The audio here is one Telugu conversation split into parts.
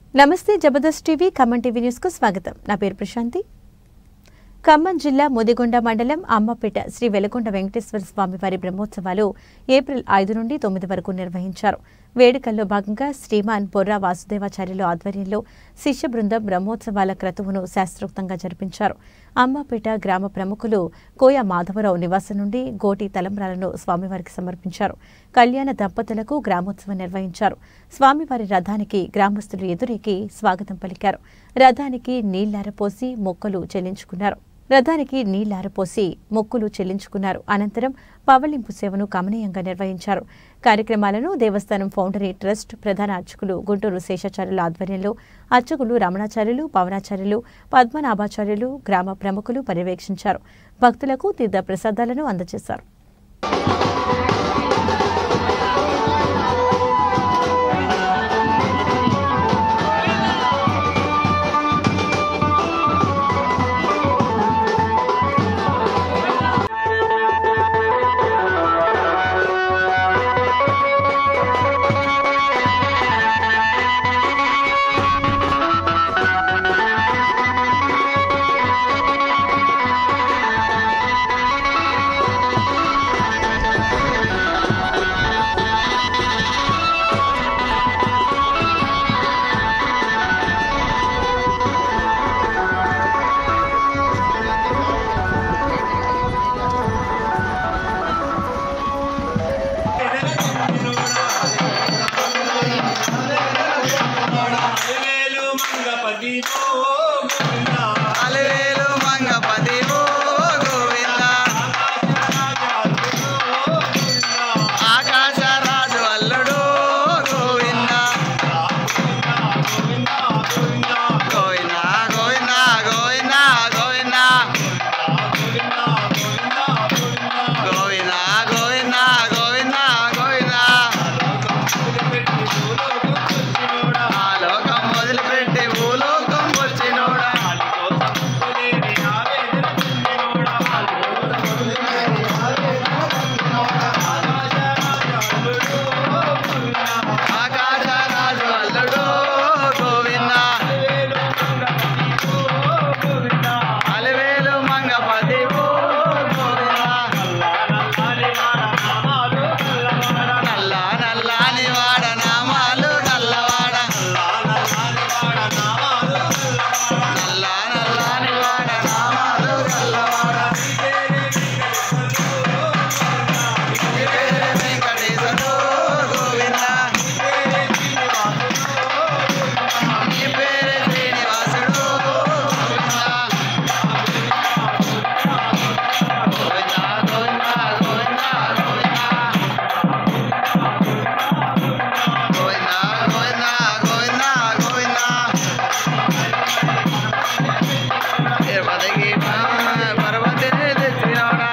నమస్తే జబర్దస్త్ టీవీ ఖమ్మం టీవీ న్యూస్కు స్వాగతం నా పేరు ప్రశాంతి ఖమ్మం జిల్లా ముదిగొండ మండలం అమ్మపేట శ్రీ వెలగొండ వెంకటేశ్వర స్వామి వారి బ్రహ్మోత్సవాలు ఏప్రిల్ ఐదు నుండి తొమ్మిది వరకు నిర్వహించారు వేడుకల్లో భాగంగా శ్రీమాన్ బొర్రా వాసుదేవాచార్యులు ఆధ్వర్యంలో శిష్య బృందం బ్రహ్మోత్సవాల క్రతువును శాస్త్రోక్తంగా జరిపించారు అమ్మపేట గ్రామ ప్రముఖులు కోయ మాధవరావు నివాసం నుండి గోటి తలంబ్రాలను స్వామివారికి సమర్పించారు కళ్యాణ దంపతులకు గ్రామోత్సవం నిర్వహించారు స్వామివారి రథానికి గ్రామస్తులు ఎదురెక్కి స్వాగతం పలికారు రథానికి నీళ్లారపోసి మొక్కలు చెల్లించుకున్నారు రథానికి నీళ్లారపోసి మొక్కులు చెల్లించుకున్నారు అనంతరం పవళింపు సేవను కమనీయంగా నిర్వహించారు కార్యక్రమాలను దేవస్థానం ఫౌండరీ ట్రస్ట్ ప్రధాన అర్చకులు గుంటూరు శేషాచార్యుల ఆధ్వర్యంలో అర్చకులు రమణాచార్యులు పవనాచార్యులు పద్మనాభాచార్యులు గ్రామ ప్రముఖులు పర్యవేక్షించారు భక్తులకు తీర్థ ప్రసాదాలను అందజేశారు అలవేలు మంగపతి ఓ గోవింద అలవేలు మంగపతి ఓ గోవింద ఆకాశ రాజు అల్లుడు గోవింద గోవింద గోవింద గోవింద గోవింద గోవింద గోవింద గోవింద గోవింద ఆలోకం మొదలుపెట్టి భూలోకం వచ్చినోడా ఆకాశ రాజు అల్లుడు గోవింద అలవేలు మంగపతి ఓ గోవింద నల్ల నల్లాని వాడ నామాలు నల్లవాడ నల్ల నల్లాని వాడ నామాలు నల్లవాడ వెంకటేశ్వరు గోవింద నీ పేరే శ్రీనివాసుడు గోవింద గోవింద గోవింద గోవింద గోవింద గోవింద గోవింద గోవింద తిరుపతికి పర్వతిని తెచ్చినోడా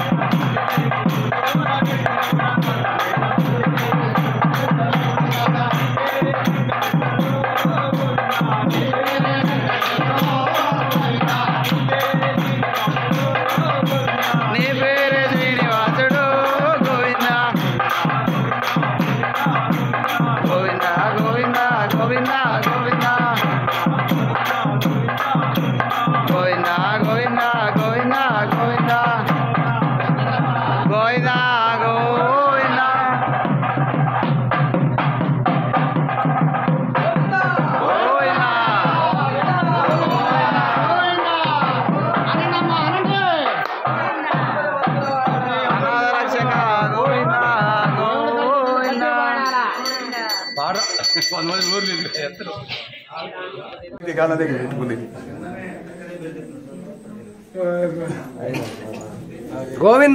నీ పేరే శ్రీనివాసుడు గోవింద గోవింద గోవింద గోవింద గోవింద గోవింద గోవింద గోవింద గోవింద గోవింద గోవింద అనాథ రక్షక గోవింద గోవింద గాన దగ్గర పెట్టుకుంది గోవింద